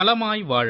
நலமாய் வாழ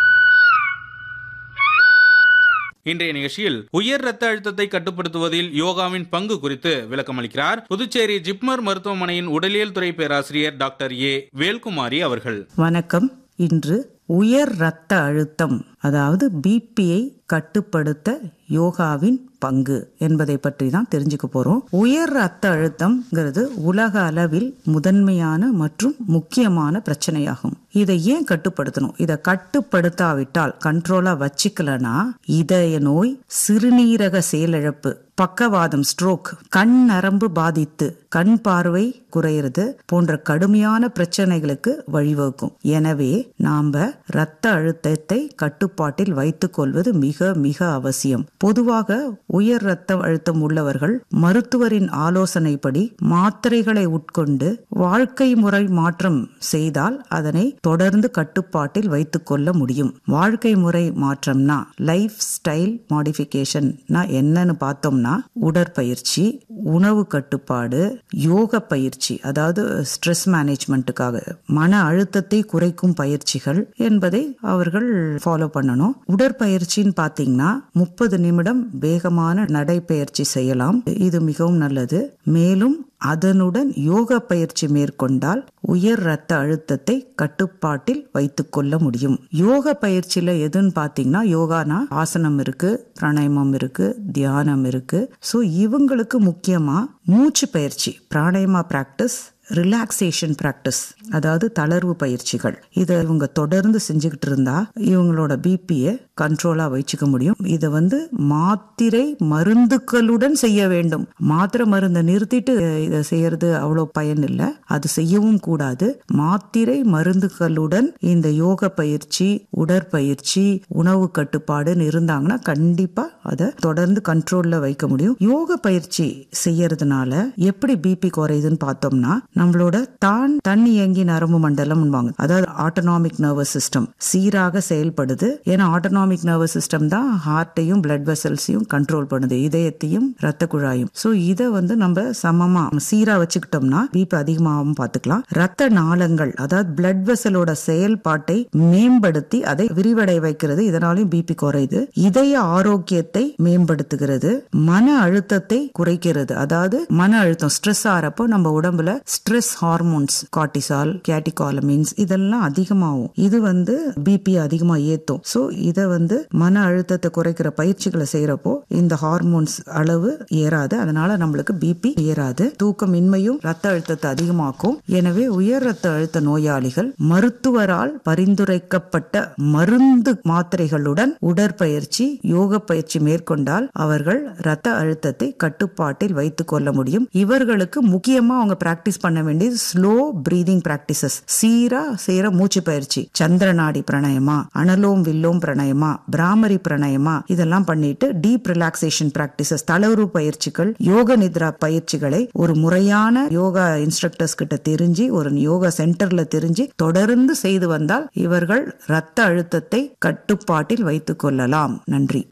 இன்றைய நிகழ்ச்சியில் உயர் ரத்த அழுத்தத்தை கட்டுப்படுத்துவதில் யோகாவின் பங்கு குறித்து விளக்கமளிக்கிறார் புதுச்சேரி ஜிப்மர் மருத்துவமனையின் உடலியல் துறை பேராசிரியர் டாக்டர் ஏ வேல்குமாரி அவர்கள் வணக்கம் இன்று உயர் இரத்த அழுத்தம் அதாவது பிபியை கட்டுப்படுத்த யோகாவின் பங்கு என்பதை பற்றி தான் தெரிஞ்சுக்க போறோம் உயர் ரத்த அழுத்தம்ங்கிறது உலக அளவில் முதன்மையான மற்றும் முக்கியமான பிரச்சனையாகும் இதை ஏன் கட்டுப்படுத்தணும் இதை கட்டுப்படுத்தாவிட்டால் கண்ட்ரோலா வச்சுக்கலனா இதய நோய் சிறுநீரக செயலிழப்பு பக்கவாதம் ஸ்ட்ரோக் கண் நரம்பு பாதித்து கண் பார்வை குறையிறது போன்ற கடுமையான பிரச்சனைகளுக்கு வழிவகுக்கும் எனவே நாம இரத்த அழுத்தத்தை கட்டுப்பாட்டில் வைத்துக் கொள்வது மிக மிக அவசியம் பொதுவாக உயர் இரத்த அழுத்தம் உள்ளவர்கள் மருத்துவரின் ஆலோசனைப்படி மாத்திரைகளை உட்கொண்டு வாழ்க்கை முறை மாற்றம் செய்தால் அதனை தொடர்ந்து கட்டுப்பாட்டில் வைத்துக் கொள்ள முடியும் வாழ்க்கை முறை மாற்றம்னா லைஃப் ஸ்டைல் மாடிஃபிகேஷன்னா என்னன்னு பார்த்தோம்னா உடற்பயிற்சி உணவு கட்டுப்பாடு யோக பயிற்சி அதாவது ஸ்ட்ரெஸ் மேனேஜ்மெண்ட்டுக்காக மன அழுத்தத்தை குறைக்கும் பயிற்சிகள் என்பதை அவர்கள் ஃபாலோ பண்ணணும் உடற்பயிற்சின்னு பார்த்தீங்கன்னா முப்பது நிமிடம் வேகமான நடைப்பயிற்சி செய்யலாம் இது மிகவும் நல்லது மேலும் அதனுடன் யோக பயிற்சி மேற்கொண்டால் உயர் ரத்த அழுத்தத்தை கட்டுப்பாட்டில் வைத்துக் கொள்ள முடியும் யோக பயிற்சியில எதுன்னு பாத்தீங்கன்னா யோகானா ஆசனம் இருக்கு பிராணாயாமம் இருக்கு தியானம் இருக்கு ஸோ இவங்களுக்கு முக்கியமா மூச்சு பயிற்சி பிராணாயமா பிராக்டிஸ் ரிலாக்ஸேஷன் பிராக்டிஸ் அதாவது தளர்வு பயிற்சிகள் இதை இவங்க தொடர்ந்து செஞ்சுக்கிட்டு இருந்தா இவங்களோட பிபியை கண்ட்ரோலா வச்சுக்க முடியும் இதை வந்து மாத்திரை மருந்துகளுடன் செய்ய வேண்டும் மாத்திரை மருந்தை நிறுத்திட்டு இதை செய்யறது அவ்வளோ பயன் இல்லை அது செய்யவும் கூடாது மாத்திரை மருந்துகளுடன் இந்த யோக பயிற்சி உடற்பயிற்சி உணவு கட்டுப்பாடுன்னு இருந்தாங்கன்னா கண்டிப்பா அதை தொடர்ந்து கண்ட்ரோல்ல வைக்க முடியும் யோக பயிற்சி செய்யறதுனால எப்படி பிபி குறையுதுன்னு பார்த்தோம்னா நம்மளோட தான் தன் இயங்கி நரம்பு மண்டலம் அதாவது ஆட்டோனாமிக் நர்வஸ் சிஸ்டம் சீராக செயல்படுது ஏன்னா ஆட்டோனாமிக் நர்வஸ் சிஸ்டம் தான் ஹார்ட்டையும் பிளட் வெசல்ஸையும் கண்ட்ரோல் பண்ணுது இதயத்தையும் ரத்த குழாயும் சோ இதை வந்து நம்ம சமமா சீரா வச்சுக்கிட்டோம்னா பிபி அதிகமாகவும் பார்த்துக்கலாம் ரத்த நாளங்கள் அதாவது பிளட் வெசலோட செயல்பாட்டை மேம்படுத்தி அதை விரிவடை வைக்கிறது இதனாலையும் பிபி குறையுது இதய ஆரோக்கியத்தை மேம்படுத்துகிறது மன அழுத்தத்தை குறைக்கிறது அதாவது மன அழுத்தம் ஸ்ட்ரெஸ் ஆறப்போ நம்ம உடம்புல ஸ்ட்ரெஸ் ஹார்மோன்ஸ் கார்டிசால் கேட்டிகாலமின்ஸ் இதெல்லாம் அதிகமாகும் இது வந்து பிபி அதிகமா ஏத்தும் சோ இத வந்து மன அழுத்தத்தை குறைக்கிற பயிற்சிகளை செய்யறப்போ இந்த ஹார்மோன்ஸ் அளவு ஏறாது அதனால நம்மளுக்கு பிபி ஏறாது தூக்கமின்மையும் ரத்த அழுத்தத்தை அதிகமாக்கும் எனவே உயர் ரத்த அழுத்த நோயாளிகள் மருத்துவரால் பரிந்துரைக்கப்பட்ட மருந்து மாத்திரைகளுடன் உடற்பயிற்சி யோக பயிற்சி மேற்கொண்டால் அவர்கள் ரத்த அழுத்தத்தை கட்டுப்பாட்டில் வைத்துக் கொள்ள முடியும் இவர்களுக்கு முக்கியமா அவங்க பிராக்டிஸ் பண்ண வேண்டியது ஸ்லோ பிரீதிங் பிராக்டிசஸ் சீரா செய்யற மூச்சு பயிற்சி சந்திரநாடி பிரணயமா அனலோம் வில்லோம் பிரணயமா பிராமரி பிரணயமா இதெல்லாம் பண்ணிட்டு டீப் ரிலாக்ஸேஷன் பிராக்டிசஸ் தளர்வு பயிற்சிகள் யோக நித்ரா பயிற்சிகளை ஒரு முறையான யோகா இன்ஸ்ட்ரக்டர்ஸ் கிட்ட தெரிஞ்சு ஒரு யோகா சென்டர்ல தெரிஞ்சு தொடர்ந்து செய்து வந்தால் இவர்கள் ரத்த அழுத்தத்தை கட்டுப்பாட்டில் வைத்துக் கொள்ளலாம் நன்றி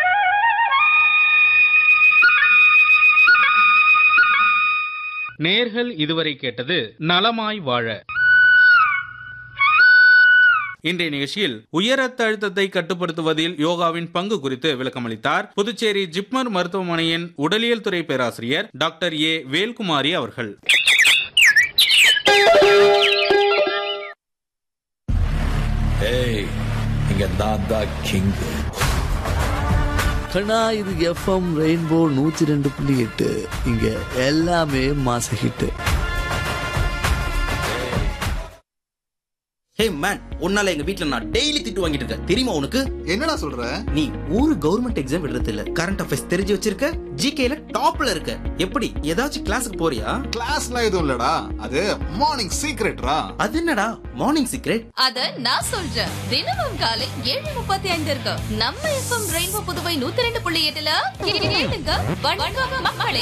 நேர்கள் இதுவரை கேட்டது நலமாய் வாழ இன்றைய நிகழ்ச்சியில் உயர் ரத்த அழுத்தத்தை கட்டுப்படுத்துவதில் யோகாவின் பங்கு குறித்து விளக்கமளித்தார் புதுச்சேரி ஜிப்மர் மருத்துவமனையின் உடலியல் துறை பேராசிரியர் டாக்டர் ஏ வேல்குமாரி அவர்கள் ஏய் இங்க நான் தான் கிங் கண்ணா இது எஃப்எம் ரெயின்போ நூத்தி ரெண்டு புள்ளி எட்டு இங்க எல்லாமே மாச ஹிட்டு ஹே மேன் உன்னால எங்க வீட்ல நான் டெய்லி திட்டு வாங்கிட்டு இருக்கேன் தெரியுமா உனக்கு என்னடா சொல்ற நீ ஒரு கவர்மெண்ட் எக்ஸாம் எழுதுறது இல்ல கரண்ட் அஃபேர்ஸ் தெரிஞ்சு வச்சிருக்க ஜிகேல டாப்ல இருக்க எப்படி ஏதாச்சும் கிளாஸுக்கு போறியா கிளாஸ்லாம் எதுவும் இல்லடா அது மார்னிங் சீக்ரெட்ரா அது என்னடா மார்னிங் சீக்ரெட் அத நான் சொல்றேன் தினமும் காலை ஏழு முப்பத்தி ஐந்து இருக்கு நம்ம எஃப்எம் ரெயின்போ புதுவை நூத்தி ரெண்டு புள்ளி எட்டுல கேளுங்க வணக்கம் மக்களே